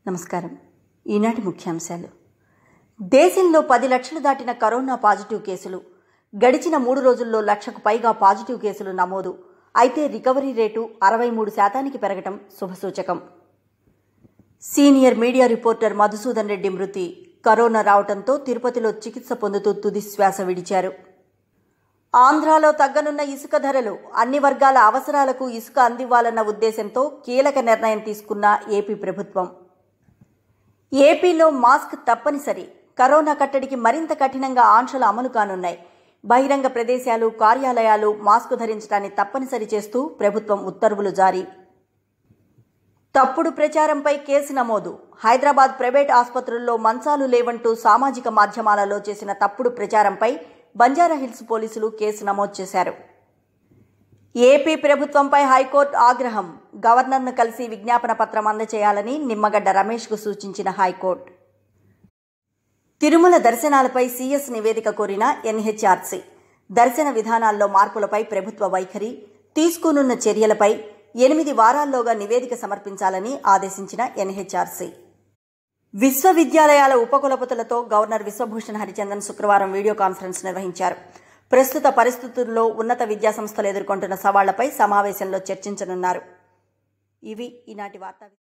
నమస్కారం ఈనాటి ముఖ్యాంశాలు దేశంలో పది లక్షలు దాటిన కరోనా పాజిటివ్ కేసులు గడిచిన మూడు రోజుల్లో లక్షకు పైగా పాజిటివ్ కేసులు నమోదు అయితే రికవరీ రేటు అరవై మూడు శాతానికి పెరగటం శుభసూచకం senior media reporter Madhusudan Reddy మృతి కరోనా రావడంతో తిరుపతిలో చికిత్స పొందుతూ తుది శ్వాస విడిచారు ఆంధ్రాలో తగ్గనున్న ఇసుక ధరలు అన్ని వర్గాల అవసరాలకు ఇసుక అందివ్వాలన్న ఉద్దేశంతో కీలక నిర్ణయం తీసుకున్న ఏపీ ప్రభుత్వం ఏపీలో మాస్క్ తప్పనిసరి కరోనా కట్టడికి మరింత కఠినంగా ఆంక్షలు అమలు కానున్నాయి బహిరంగ ప్రదేశాలు కార్యాలయాలు మాస్క్ ధరించడాన్ని తప్పనిసరి చేస్తూ ప్రభుత్వం ఉత్తర్వులు జారీ తప్పుడు ప్రచారంపై కేసు నమోదు హైదరాబాద్ ప్రైవేట్ ఆసుపత్రుల్లో మంచాలు లేవంటూ సామాజిక మాధ్యమాలలో చేసిన తప్పుడు ప్రచారంపై బంజారాహిల్స్ పోలీసులు కేసు నమోదు చేశారు ఏపీ ప్రభుత్వంపై హైకోర్టు ఆగ్రహం గవర్నర్ను కలిసి విజ్ఞాపన పత్రం అందజేయాలని నిమ్మగడ్డ రమేష్కు సూచించిన హైకోర్టు తిరుమల దర్శనాలపై సీఎస్ నివేదిక కోరిన ఎన్హెచ్ఆర్సీ దర్శన విధానాల్లో మార్పులపై ప్రభుత్వ వైఖరి తీసుకునున్న చర్యలపై ఎనిమిది వారాల్లోగా నివేదిక సమర్పించాలని ఆదేశించిన ఎన్హెచ్ఆర్సీ విశ్వవిద్యాలయాల ఉపకులపతులతో గవర్నర్ విశ్వభూషణ్ హరిచందన్ శుక్రవారం వీడియో కాన్ఫరెన్స్ నిర్వహించారు ప్రస్తుత పరిస్థితుల్లో ఉన్నత విద్యాసంస్థలు ఎదుర్కొంటున్న సవాళ్లపై సమావేశంలో చర్చించనున్నారు ఇవి ఈనాటి వార్తా